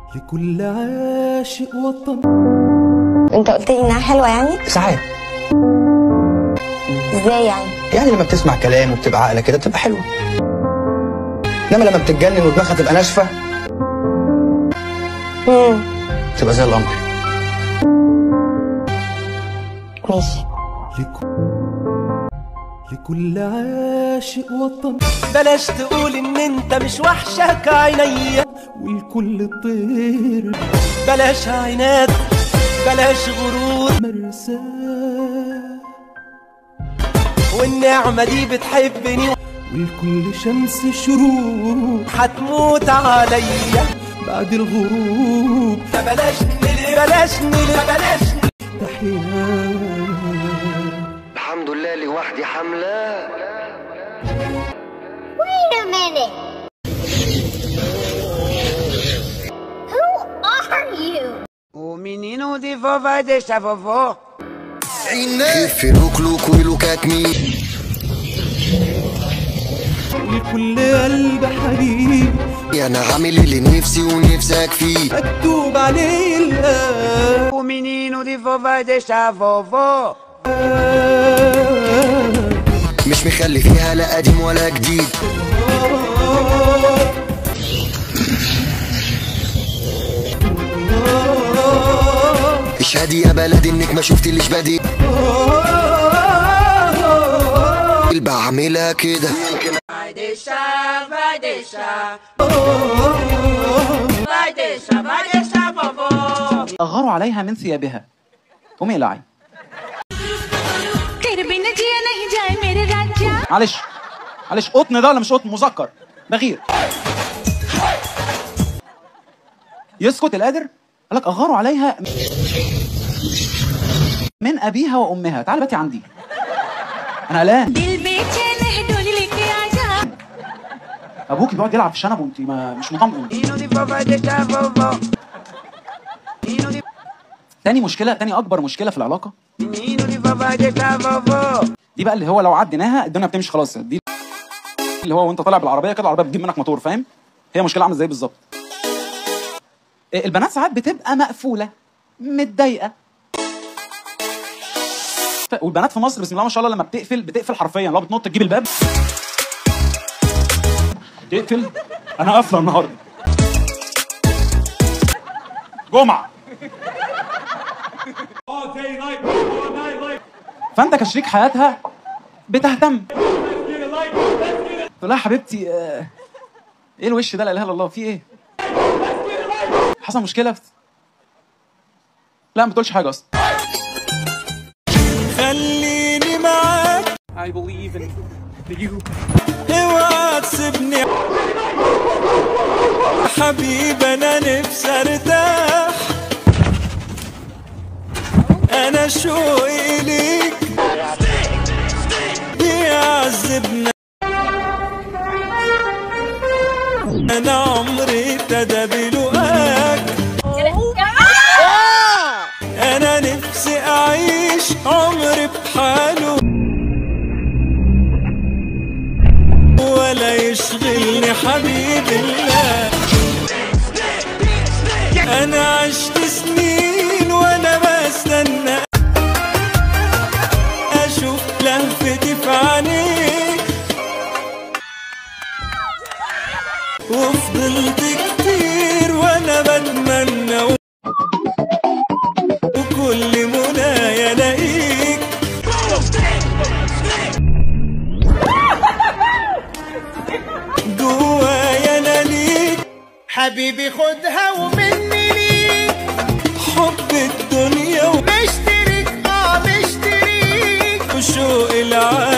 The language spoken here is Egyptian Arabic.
لكل عاشق وطن انت قلت لي انها حلوه يعني ساعات ازاي يعني يعني لما بتسمع كلام وبتبقى عاقله كده بتبقى حلوه انما لما بتتجنن ودماغها تبقى ناشفه امم تبقى زي القمر ماشي لك... لكل عاشق وطن بلاش تقول ان انت مش وحشك عينيا والكل طير بلاش عناد بلاش غرور مرساه والنعمة دي بتحبني والكل شمس شروق هتموت عليا بعد الغروب بلاش نلف بلاش نلف بلاش نلف تحيا الحمد لله لوحدي حمله Wait a minute. Who are you? O menino de vó vai deixar vovó. خف لوك لوك ولوكاك مين لكل قلب حبيب انا عامل اللي نفسي ونفسك فيه مكتوب عليه الآن O menino de vó vai deixar vovó. مش مخلي فيها لا قديم ولا جديد اشهدي يا بلد انك ما شفتليش بديل بعملها كده Vai deixar, vai deixar. Vai deixar, vai deixar vovó. أغاروا عليها من ثيابها قومي اقلعي तेरे बिना जिया नहीं जाए मेरे राजा معلش معلش قطن ده ولا مش قطن مذكر بغير يسكت القادر قال لك أغاروا عليها من أبيها وأمها تعالي باتي عندي أنا قلقان दिल बेचैन है डोली लेके आजा أبوكي بيقعد يلعب في الشنب وأنت ما مش مطمئن Menino de vó vai deixar vovó. Menino de, تاني مشكلة تاني أكبر مشكلة في العلاقة menino de vó vai deixar vovó. دي بقى اللي هو لو عديناها الدنيا بتمشي خلاص دي اللي هو وانت طالع بالعربيه كده العربيه بتجيب منك موتور فاهم هي مشكله عامله ازاي بالظبط إيه، البنات ساعات بتبقى مقفوله متضايقه ف- والبنات في مصر بسم الله ما شاء الله لما بتقفل بتقفل حرفيا لو بتنط تجيب الباب تقفل انا قافله النهارده جمعه فانت كشريك حياتها بتهتم تقول لها حبيبتي آه، ايه الوش ده لا اله الا الله في ايه حصل مشكله لا ما بتقولش حاجه اصلا خليني معاك I believe in you اوعى تسيبني حبيبي انا نفسي ارتاح انا شوقي ليك بيعذبنا انا عمري ابتدى بلقاك انا نفسي اعيش عمري بحاله ولا يشغلني حبيب الله انا عشت سنين وانا بستنى اشوف لهفتي في عينيك وفضلت كتير وانا بتمنى وكل منايا الاقيك جوايا انا ليك حبيبي خدها ومني ليك حب الدنيا ومشترك اه مشترك وشوق العالم